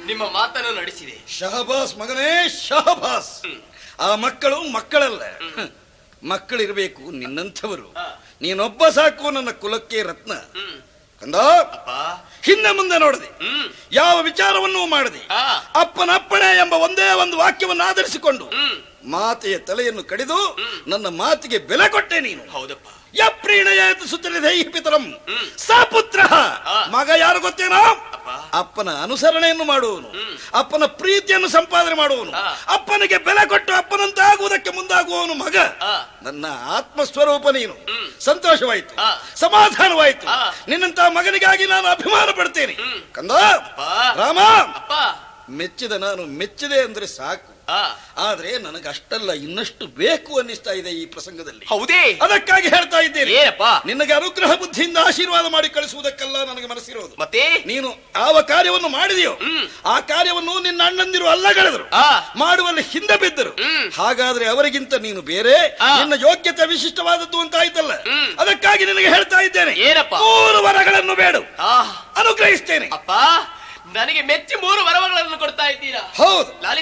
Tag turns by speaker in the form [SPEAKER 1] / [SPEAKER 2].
[SPEAKER 1] ನಿಮ್ಮ ಮಾತನ್ನು ನಡೆಸಿದೆ
[SPEAKER 2] ಶಹಬಾಸ್ ಮಗನೇ ಶಹಬಾಸ್ ಆ ಮಕ್ಕಳು ಮಕ್ಕಳಲ್ಲ ಮಕ್ಕಳಿರಬೇಕು ನಿನ್ನಂಥವರು
[SPEAKER 1] ಹಾ.
[SPEAKER 2] ನೀನೊಬ್ಬ ಸಾಕು ನನ್ನ ಕುಲಕ್ಕೆ ರತ್ನ
[SPEAKER 1] ಹ್ಮ್
[SPEAKER 2] ಕಂದ
[SPEAKER 1] ಅಪ್ಪ
[SPEAKER 2] ಹಿಂದೆ ಮುಂದೆ ನೋಡದೆ
[SPEAKER 1] ಹ್ಮ್
[SPEAKER 2] ಯಾವ ವಿಚಾರವನ್ನೂ ಮಾಡದೆ
[SPEAKER 1] ಹಾ
[SPEAKER 2] ಅಪ್ಪನಪ್ಪಣೆ ಎಂಬ ಒಂದೇ ಒಂದು ವಾಕ್ಯವನ್ನು ಆಧರಿಸಿಕೊಂಡು
[SPEAKER 1] ಹ್ಮ್
[SPEAKER 2] ಮಾತೆಯ ತಲೆಯನ್ನು ಕಡಿದು ನನ್ನ ಮಾತಿಗೆ ಬೆಲೆ ಕೊಟ್ಟೆ ನೀನು
[SPEAKER 1] ಹೌದಪ್ಪ
[SPEAKER 2] ಯಪ್ರೀಣಯಾತ ಸುತ್ತಲಿದೈ ಪಿತರಂ
[SPEAKER 1] ಹ್ಮ್.
[SPEAKER 2] ಸಾಪುತ್ರ
[SPEAKER 1] ಆ.
[SPEAKER 2] ಮಗ ಯಾರು ಗೊತ್ತೇನೋ
[SPEAKER 1] ಅಪ್ಪ
[SPEAKER 2] ಅಪ್ಪನ ಅನುಸರಣೆಯನ್ನು ಮಾಡುವನು
[SPEAKER 1] ಹ್ಮ್.
[SPEAKER 2] ಅಪ್ಪನ ಪ್ರೀತಿಯನ್ನು ಸಂಪಾದನೆ ಮಾಡುವನು
[SPEAKER 1] ಆ.
[SPEAKER 2] ಅಪ್ಪನಿಗೆ ಬೆಲೆ ಕೊಟ್ಟು ಅಪ್ಪನಂತಾಗುವುದಕ್ಕೆ ಮುಂದಾಗುವವನು ಮಗ
[SPEAKER 1] ಆ.
[SPEAKER 2] ನನ್ನ ಆತ್ಮಸ್ವರೂಪ ನೀನು
[SPEAKER 1] ಹ್ಮ್.
[SPEAKER 2] ಸಂತೋಷವಾಯಿತು
[SPEAKER 1] ಆ.
[SPEAKER 2] ಸಮಾಧಾನವಾಯಿತು
[SPEAKER 1] ಆ.
[SPEAKER 2] ನಿನ್ನಂತ ಮಗನಿಗಾಗಿ ನಾನು ಅಭಿಮಾನ ಪಡ್ತೇನೆ
[SPEAKER 1] ಹ್ಮ್.
[SPEAKER 2] ಕಂದ
[SPEAKER 1] ಅಪ್ಪ
[SPEAKER 2] ರಾಮ
[SPEAKER 1] ಅಪ್ಪ
[SPEAKER 2] ಮೆಚ್ಚಿದ ನಾನು ಮೆಚ್ಚಿದೆ ಅಂದ್ರೆ ಸಾಕು
[SPEAKER 1] ಆ
[SPEAKER 2] ಆದ್ರೆ ನನಗಷ್ಟಲ್ಲ ಇನ್ನಷ್ಟು ಬೇಕು ಅನ್ನಿಸ್ತಾ ಇದೆ ಈ ಪ್ರಸಂಗದಲ್ಲಿ
[SPEAKER 1] ಹೌದೇ
[SPEAKER 2] ಅದಕ್ಕಾಗಿ ಹೇಳ್ತಾ ಇದ್ದೇನೆ
[SPEAKER 1] ಏನಪ್ಪ
[SPEAKER 2] ನಿನಗೆ ಅನುಗ್ರಹ ಬುದ್ಧಿಯಿಂದ ಆಶೀರ್ವಾದ ಮಾಡಿ ಕಳಿಸುವುದಕ್ಕೆಲ್ಲ ನನಗೆ ಮನಸ್ಸಿರೋದು
[SPEAKER 1] ಮತ್ತೆ
[SPEAKER 2] ನೀನು ಯಾವ ಕಾರ್ಯವನ್ನು ಮಾಡಿದೆಯೋ
[SPEAKER 1] ಹ್ಮ್.
[SPEAKER 2] ಆ ಕಾರ್ಯವನ್ನು ನಿನ್ನ ಅಣ್ಣಂದಿರು ಅಲ್ಲಗಳೆದರು
[SPEAKER 1] ಆ.
[SPEAKER 2] ಮಾಡುವಲ್ಲಿ ಹಿಂದೆ ಬಿದ್ದರು
[SPEAKER 1] ಹ್ಮ್.
[SPEAKER 2] ಹಾಗಾದ್ರೆ ಅವರಿಗಿಂತ ನೀನು ಬೇರೆ
[SPEAKER 1] ಆ.
[SPEAKER 2] ನಿನ್ನ ಯೋಗ್ಯತೆ ವಿಶಿಷ್ಟವಾದದ್ದು ಅಂತ ಆಯ್ತಲ್ಲ
[SPEAKER 1] ಹ್ಮ್.
[SPEAKER 2] ಅದಕ್ಕಾಗಿ ನಿನಗೆ ಹೇಳ್ತಾ ಇದ್ದೇನೆ
[SPEAKER 1] ಏನಪ್ಪ?
[SPEAKER 2] ಮೂರು ವರಗಳನ್ನು ಬೇಡು
[SPEAKER 1] ಆ
[SPEAKER 2] ಅನುಗ್ರಹಿಸ್ತೇನೆ
[SPEAKER 1] ಅಪ್ಪ ನನಗೆ ಮೆಚ್ಚಿ ಮೂರು ವರವಗಳನ್ನು ಕೊಡ್ತಾ ಇದ್ದೀರಾ
[SPEAKER 2] ಹೌದು
[SPEAKER 1] ಲಾಲಿ